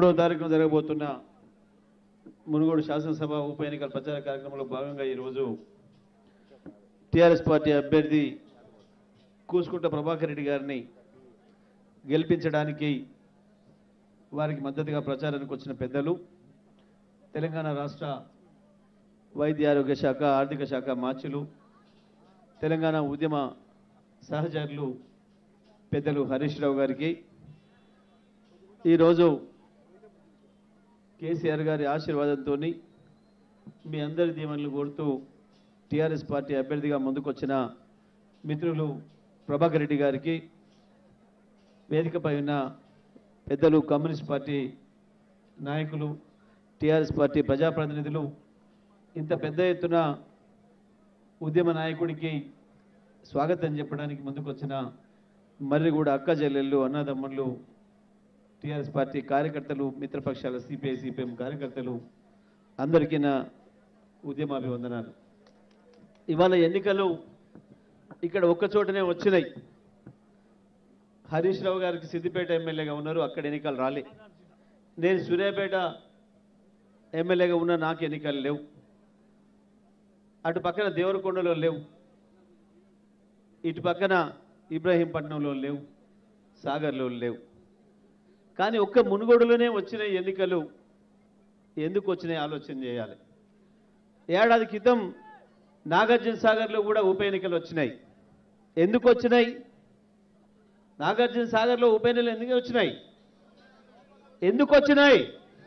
మూడవ తారీఖున జరగబోతున్న మునుగోడు శాసనసభ ఉప ఎన్నికల ప్రచార కార్యక్రమంలో భాగంగా ఈరోజు టీఆర్ఎస్ పార్టీ అభ్యర్థి కూసుకుంట ప్రభాకర్ రెడ్డి గారిని గెలిపించడానికి వారికి మద్దతుగా ప్రచారానికి వచ్చిన పెద్దలు తెలంగాణ రాష్ట్ర వైద్య ఆరోగ్య శాఖ ఆర్థిక శాఖ మార్చులు తెలంగాణ ఉద్యమ సహచరులు పెద్దలు హరీష్ రావు గారికి ఈరోజు కేసీఆర్ గారి ఆశీర్వాదంతో మీ అందరి దీవెనలు కోరుతూ టీఆర్ఎస్ పార్టీ అభ్యర్థిగా ముందుకొచ్చిన మిత్రులు ప్రభాకర్ రెడ్డి గారికి వేదికపై ఉన్న పెద్దలు కమ్యూనిస్ట్ పార్టీ నాయకులు టీఆర్ఎస్ పార్టీ ప్రజాప్రతినిధులు ఇంత పెద్ద ఎత్తున ఉద్యమ నాయకుడికి స్వాగతం చెప్పడానికి ముందుకొచ్చిన మర్రిగూడ అక్క చెల్లెళ్ళు అన్నదమ్ముళ్ళు టీఆర్ఎస్ పార్టీ కార్యకర్తలు మిత్రపక్షాల సిపిఐ సిపిఎం కార్యకర్తలు అందరికీ నా ఉద్యమాభివందనాలు ఇవాళ ఎన్నికలు ఇక్కడ ఒక్క చోటనే వచ్చినాయి హరీష్ రావు గారికి సిద్దిపేట ఎమ్మెల్యేగా ఉన్నారు అక్కడ ఎన్నికలు రాలే నేను సూర్యాపేట ఎమ్మెల్యేగా ఉన్న నాకు ఎన్నికలు లేవు అటు పక్కన దేవరకొండలో లేవు ఇటు పక్కన ఇబ్రాహీంపట్నంలో లేవు సాగర్లో లేవు కానీ ఒక్క మునుగోడులోనే వచ్చిన ఎన్నికలు ఎందుకు వచ్చినాయి ఆలోచన చేయాలి ఏడాది క్రితం నాగార్జున సాగర్లో కూడా ఉప ఎన్నికలు వచ్చినాయి ఎందుకు వచ్చినాయి నాగార్జున సాగర్లో ఉప ఎన్నికలు ఎందుకు వచ్చినాయి ఎందుకు వచ్చినాయి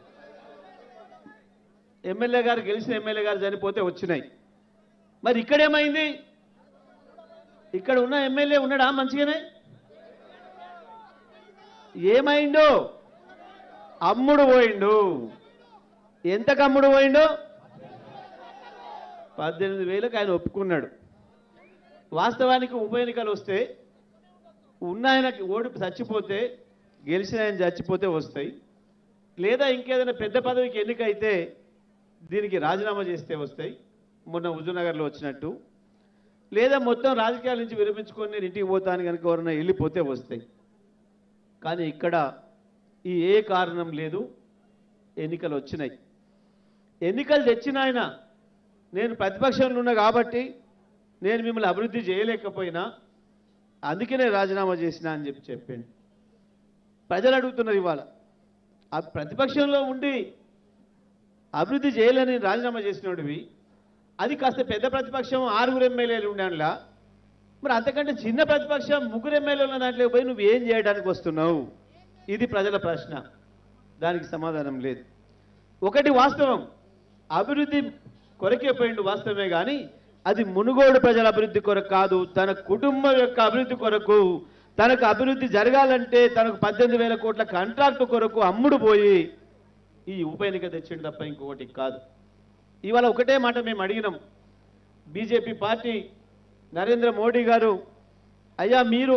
ఎమ్మెల్యే గారు గెలిచిన ఎమ్మెల్యే గారు చనిపోతే వచ్చినాయి మరి ఇక్కడేమైంది ఇక్కడ ఉన్న ఎమ్మెల్యే ఉన్నాడా మంచిగానే ఏమైందో అమ్ముడు పోయిండు ఎంతకు అమ్ముడు పోయిండు పద్దెనిమిది వేలకు ఆయన ఒప్పుకున్నాడు వాస్తవానికి ఉప ఎన్నికలు వస్తే ఉన్న ఆయనకి ఓడి చచ్చిపోతే గెలిచిన ఆయన చచ్చిపోతే వస్తాయి లేదా ఇంకేదైనా పెద్ద పదవికి ఎన్నిక అయితే దీనికి రాజీనామా చేస్తే వస్తాయి మొన్న హుజూర్నగర్లో వచ్చినట్టు లేదా మొత్తం రాజకీయాల నుంచి విరమించుకొని నేను ఇంటికి పోతాను కనుక ఎవరైనా వెళ్ళిపోతే వస్తాయి కానీ ఇక్కడ ఈ ఏ కారణం లేదు ఎన్నికలు వచ్చినాయి ఎన్నికలు తెచ్చిన ఆయన నేను ప్రతిపక్షంలో ఉన్నా కాబట్టి నేను మిమ్మల్ని అభివృద్ధి చేయలేకపోయినా అందుకనే రాజీనామా చేసిన అని చెప్పి చెప్పండి ప్రజలు అడుగుతున్నారు ఇవాళ ఆ ప్రతిపక్షంలో ఉండి అభివృద్ధి చేయలేని రాజీనామా చేసినోడివి అది కాస్త పెద్ద ప్రతిపక్షం ఆరుగురు ఎమ్మెల్యేలు ఉండేలా మరి అంతకంటే చిన్న ప్రతిపక్షం ముగ్గురు ఎమ్మెల్యేల దాంట్లో పోయి నువ్వు ఏం చేయడానికి వస్తున్నావు ఇది ప్రజల ప్రశ్న దానికి సమాధానం లేదు ఒకటి వాస్తవం అభివృద్ధి కొరకే పోయిండు వాస్తవమే కానీ అది మునుగోడు ప్రజల అభివృద్ధి కొరకు కాదు తన కుటుంబం యొక్క అభివృద్ధి కొరకు తనకు అభివృద్ధి జరగాలంటే తనకు పద్దెనిమిది వేల కోట్ల కాంట్రాక్ట్ కొరకు అమ్ముడు పోయి ఈ ఉప ఎన్నిక తెచ్చిండు తప్ప ఇంకొకటి కాదు ఇవాళ ఒకటే మాట మేము అడిగినాం బీజేపీ పార్టీ నరేంద్ర మోడీ గారు అయ్యా మీరు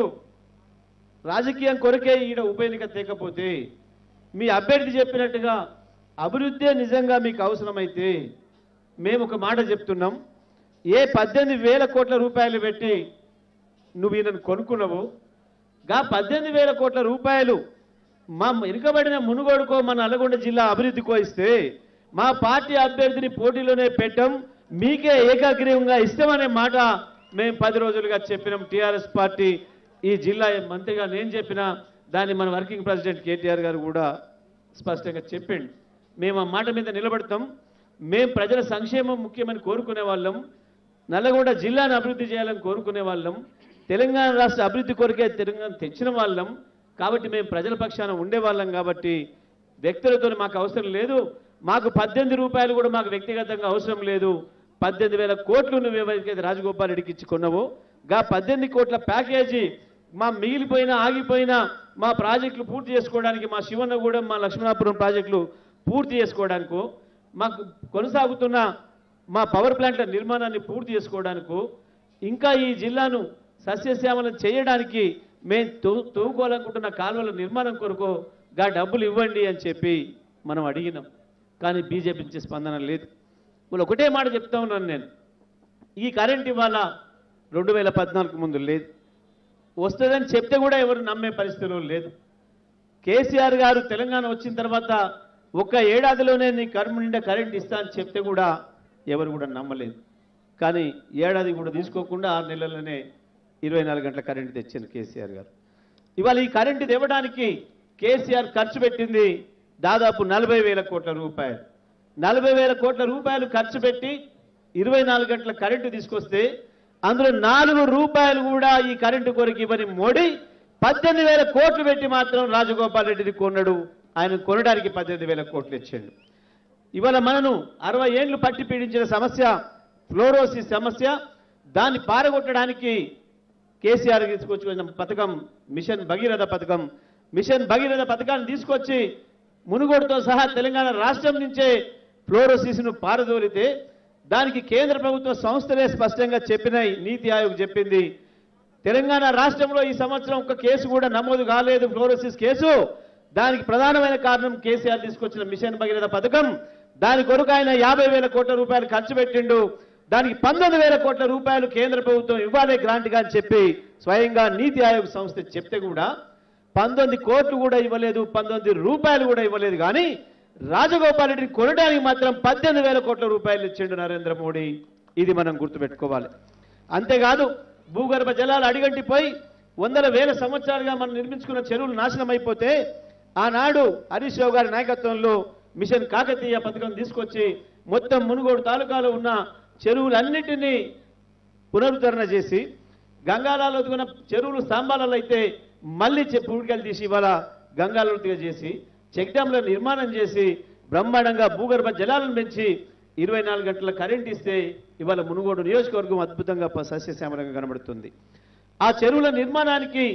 రాజకీయం కొరకే ఈడ ఉప ఎన్నిక తేకపోతే మీ అభ్యర్థి చెప్పినట్టుగా అభివృద్ధే నిజంగా మీకు అవసరమైతే మేము ఒక మాట చెప్తున్నాం ఏ పద్దెనిమిది వేల కోట్ల రూపాయలు పెట్టి నువ్వు ఈయనను కొనుక్కున్నావు గా పద్దెనిమిది వేల కోట్ల రూపాయలు మా ఇరుకబడిన మునుగోడుకో మన నల్గొండ జిల్లా అభివృద్ధికో ఇస్తే మా పార్టీ అభ్యర్థిని పోటీలోనే పెట్టం మీకే ఏకాగ్రీవంగా ఇష్టమనే మాట మేము పది రోజులుగా చెప్పినాం టీఆర్ఎస్ పార్టీ ఈ జిల్లా మంత్రిగా నేను చెప్పినా దాన్ని మన వర్కింగ్ ప్రెసిడెంట్ కేటీఆర్ గారు కూడా స్పష్టంగా చెప్పిండు మేము ఆ మాట మీద నిలబడతాం మేము ప్రజల సంక్షేమం ముఖ్యమని కోరుకునే వాళ్ళం నల్లగొండ జిల్లాను అభివృద్ధి చేయాలని కోరుకునే వాళ్ళం తెలంగాణ రాష్ట్ర అభివృద్ధి కొరకే తెలంగాణ తెచ్చిన వాళ్ళం కాబట్టి మేము ప్రజల పక్షాన ఉండేవాళ్ళం కాబట్టి వ్యక్తులతో మాకు అవసరం లేదు మాకు పద్దెనిమిది రూపాయలు కూడా మాకు వ్యక్తిగతంగా అవసరం లేదు పద్దెనిమిది వేల కోట్లు నువ్వు ఎవరికైతే రాజగోపాల్ రెడ్డికి ఇచ్చి కొన్నావో గా పద్దెనిమిది కోట్ల ప్యాకేజీ మా మిగిలిపోయిన ఆగిపోయిన మా ప్రాజెక్టులు పూర్తి చేసుకోవడానికి మా శివన్నగూడెం మా లక్ష్మణాపురం ప్రాజెక్టులు పూర్తి చేసుకోవడానికో మాకు కొనసాగుతున్న మా పవర్ ప్లాంట్ల నిర్మాణాన్ని పూర్తి చేసుకోవడానికో ఇంకా ఈ జిల్లాను సస్యశ్యామలం చేయడానికి మేము తూ తవ్వుకోవాలనుకుంటున్న కాలువల నిర్మాణం కొరకు గా డబ్బులు ఇవ్వండి అని చెప్పి మనం అడిగినాం కానీ బీజేపీ నుంచి స్పందన లేదు వాళ్ళు ఒకటే మాట చెప్తా ఉన్నాను నేను ఈ కరెంట్ ఇవాళ రెండు వేల పద్నాలుగు ముందు లేదు వస్తుందని చెప్తే కూడా ఎవరు నమ్మే పరిస్థితిలో లేదు కేసీఆర్ గారు తెలంగాణ వచ్చిన తర్వాత ఒక్క ఏడాదిలోనే నీ కర్మ నిండా కరెంట్ ఇస్తా అని చెప్తే కూడా ఎవరు కూడా నమ్మలేదు కానీ ఏడాది కూడా తీసుకోకుండా ఆరు నెలల్లోనే ఇరవై నాలుగు గంటల కరెంట్ తెచ్చింది కేసీఆర్ గారు ఇవాళ ఈ కరెంటు ఇవ్వడానికి కేసీఆర్ ఖర్చు పెట్టింది దాదాపు నలభై వేల కోట్ల రూపాయలు నలభై వేల కోట్ల రూపాయలు ఖర్చు పెట్టి ఇరవై నాలుగు గంటల కరెంటు తీసుకొస్తే అందులో నాలుగు రూపాయలు కూడా ఈ కరెంటు కొరకు ఇవ్వని మోడీ పద్దెనిమిది వేల కోట్లు పెట్టి మాత్రం రాజగోపాల్ రెడ్డిని కొన్నాడు ఆయన కొనడానికి పద్దెనిమిది వేల కోట్లు ఇచ్చాడు ఇవాళ మనను అరవై ఏండ్లు పట్టి పీడించిన సమస్య ఫ్లోరోసిస్ సమస్య దాన్ని పారగొట్టడానికి కేసీఆర్ తీసుకొచ్చిన పథకం మిషన్ భగీరథ పథకం మిషన్ భగీరథ పథకాన్ని తీసుకొచ్చి మునుగోడుతో సహా తెలంగాణ రాష్ట్రం నుంచే ఫ్లోరోసిస్ను పారదోలితే దానికి కేంద్ర ప్రభుత్వ సంస్థలే స్పష్టంగా చెప్పినాయి నీతి ఆయోగ్ చెప్పింది తెలంగాణ రాష్ట్రంలో ఈ సంవత్సరం ఒక్క కేసు కూడా నమోదు కాలేదు ఫ్లోరోసిస్ కేసు దానికి ప్రధానమైన కారణం కేసీఆర్ తీసుకొచ్చిన మిషన్ భగీరథ పథకం దాని కొరకు ఆయన యాభై వేల కోట్ల రూపాయలు ఖర్చు పెట్టిండు దానికి పంతొమ్మిది వేల కోట్ల రూపాయలు కేంద్ర ప్రభుత్వం ఇవ్వాలి గ్రాంట్గా అని చెప్పి స్వయంగా నీతి ఆయోగ్ సంస్థ చెప్తే కూడా పంతొమ్మిది కోట్లు కూడా ఇవ్వలేదు పంతొమ్మిది రూపాయలు కూడా ఇవ్వలేదు కానీ రాజగోపాల్ రెడ్డిని కొనడానికి మాత్రం పద్దెనిమిది వేల కోట్ల రూపాయలు ఇచ్చిండు నరేంద్ర మోడీ ఇది మనం గుర్తుపెట్టుకోవాలి అంతేకాదు భూగర్భ జలాలు అడిగంటిపోయి వందల వేల సంవత్సరాలుగా మనం నిర్మించుకున్న చెరువులు నాశనం అయిపోతే ఆనాడు హరీష్ రావు గారి నాయకత్వంలో మిషన్ కాకతీయ పథకం తీసుకొచ్చి మొత్తం మునుగోడు తాలూకాలో ఉన్న చెరువులన్నిటినీ పునరుద్ధరణ చేసి గంగాలలో ఒదుగున్న చెరువులు స్తంభాలలో అయితే మళ్ళీ చె- పూడికలు తీసి ఇవాళ గంగాలతిగా చేసి చెక్ డ్యాంల నిర్మాణం చేసి బ్రహ్మాండంగా భూగర్భ జలాలను పెంచి ఇరవై నాలుగు గంటల కరెంట్ ఇస్తే ఇవాళ మునుగోడు నియోజకవర్గం అద్భుతంగా ప- సస్యశ్యామలంగా కనబడుతుంది ఆ చెరువుల నిర్మాణానికి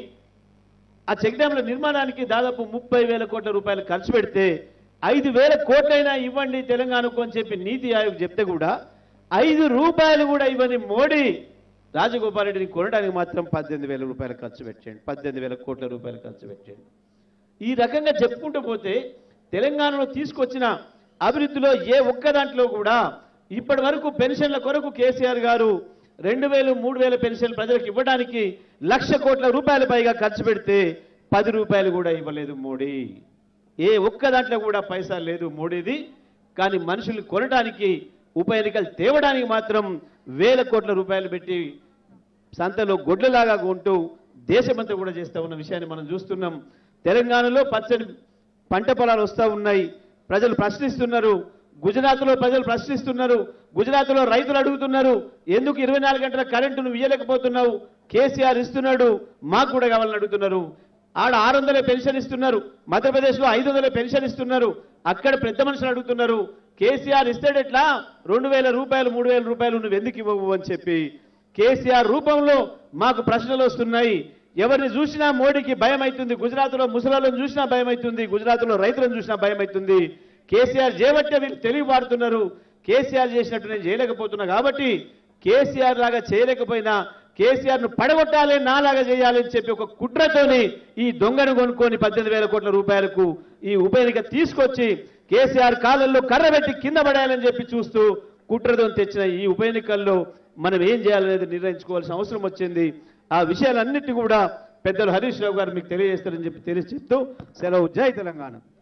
ఆ చెక్ డ్యాంల నిర్మాణానికి దాదాపు ముప్పై వేల కోట్ల రూపాయలు ఖర్చు పెడితే ఐదు వేల కోట్లైనా ఇవ్వండి తెలంగాణకు అని చెప్పి నీతి ఆయోగ్ చెప్తే కూడా ఐదు రూపాయలు కూడా ఇవ్వని మోడీ రాజగోపాల్ రెడ్డిని కొనడానికి మాత్రం పద్దెనిమిది వేల రూపాయలు ఖర్చు పెట్టండి పద్దెనిమిది వేల కోట్ల రూపాయలు ఖర్చు పెట్టండి ఈ రకంగా చెప్పుకుంటూ పోతే తెలంగాణలో తీసుకొచ్చిన అభివృద్ధిలో ఏ ఒక్క దాంట్లో కూడా ఇప్పటి వరకు పెన్షన్ల కొరకు కేసీఆర్ గారు రెండు వేలు మూడు వేల పెన్షన్ ప్రజలకు ఇవ్వడానికి లక్ష కోట్ల రూపాయల పైగా ఖర్చు పెడితే పది రూపాయలు కూడా ఇవ్వలేదు మోడీ ఏ ఒక్క దాంట్లో కూడా పైసా లేదు మోడీది కానీ మనుషుల్ని కొనడానికి ఉప ఎన్నికలు తేవడానికి మాత్రం వేల కోట్ల రూపాయలు పెట్టి సంతలో గొడ్లలాగా కొంటూ దేశమంతా కూడా చేస్తా ఉన్న విషయాన్ని మనం చూస్తున్నాం తెలంగాణలో పచ్చని పంట పొలాలు వస్తూ ఉన్నాయి ప్రజలు ప్రశ్నిస్తున్నారు గుజరాత్లో ప్రజలు ప్రశ్నిస్తున్నారు గుజరాత్లో రైతులు అడుగుతున్నారు ఎందుకు ఇరవై నాలుగు గంటల కరెంటు నువ్వు ఇయ్యలేకపోతున్నావు కేసీఆర్ ఇస్తున్నాడు మాకు కూడా కావాలని అడుగుతున్నారు ఆడ ఆరు వందలే పెన్షన్ ఇస్తున్నారు మధ్యప్రదేశ్లో ఐదు వందలే పెన్షన్ ఇస్తున్నారు అక్కడ పెద్ద మనుషులు అడుగుతున్నారు కేసీఆర్ ఇస్తాడెట్లా రెండు వేల రూపాయలు మూడు వేల రూపాయలు నువ్వు ఎందుకు ఇవ్వవు అని చెప్పి కేసీఆర్ రూపంలో మాకు ప్రశ్నలు వస్తున్నాయి ఎవరిని చూసినా మోడీకి భయం అవుతుంది గుజరాత్లో ముసలాలను చూసినా భయం అవుతుంది గుజరాత్లో రైతులను చూసినా భయం అవుతుంది కేసీఆర్ చేయబట్టే వీళ్ళు తెలివి వాడుతున్నారు కేసీఆర్ చేసినట్టు నేను చేయలేకపోతున్నా కాబట్టి కేసీఆర్ లాగా చేయలేకపోయినా కేసీఆర్ ను పడగొట్టాలి నాలాగా చేయాలి అని చెప్పి ఒక కుట్రతోని ఈ దొంగను కొనుక్కొని పద్దెనిమిది వేల కోట్ల రూపాయలకు ఈ ఉప ఎన్నిక తీసుకొచ్చి కేసీఆర్ కాలంలో కర్ర పెట్టి కింద పడేయాలని చెప్పి చూస్తూ కుట్రతో తెచ్చిన ఈ ఉప ఎన్నికల్లో మనం ఏం చేయాలనేది నిర్ణయించుకోవాల్సిన అవసరం వచ్చింది ఆ విషయాలన్నిటి కూడా పెద్దలు హరీష్ రావు గారు మీకు తెలియజేస్తారని చెప్పి తెలిసి చెప్తూ సెలవు జై తెలంగాణ